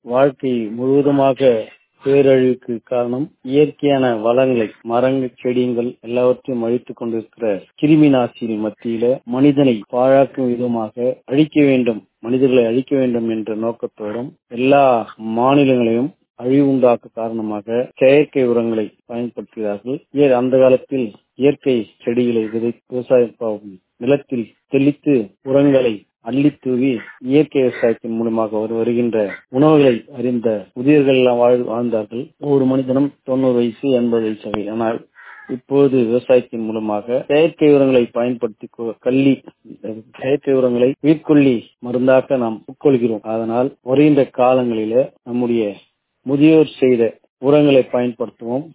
வாழ்க்கை முழுவதுமாக பேரழிவுக்கு காரணம் இயற்கையான வளங்களை மரங்கள் செடிகள் எல்லாவற்றையும் அழித்துக் கொண்டிருக்கிற கிருமி நாசினி மத்தியில மனிதனை பாழாக்கும் விதமாக அழிக்க வேண்டும் மனிதர்களை அழிக்க வேண்டும் என்ற நோக்கத்தோடும் எல்லா மாநிலங்களையும் அழிவுண்டாக்க காரணமாக செயற்கை உரங்களை பயன்படுத்துகிறார்கள் அந்த காலத்தில் இயற்கை செடிகளை விதை விவசாய நிலத்தில் தெளித்து உரங்களை அள்ளி தூவி இயற்கை விவசாயத்தின் மூலமாக வருகின்ற உணவுகளை அறிந்த முதியர்கள் எல்லாம் வாழ்ந்தார்கள் ஒவ்வொரு மனிதனும் தொண்ணூறு வயசு எண்பது வயசு ஆனால் இப்போது விவசாயத்தின் மூலமாக செயற்கை உரங்களை பயன்படுத்தி கள்ளி செயற்கை உரங்களை உயிர்கொல்லி மருந்தாக நாம் உட்கொள்கிறோம் அதனால் வருகின்ற காலங்களில நம்முடைய முதியோர் செய்த உரங்களை பயன்படுத்துவோம்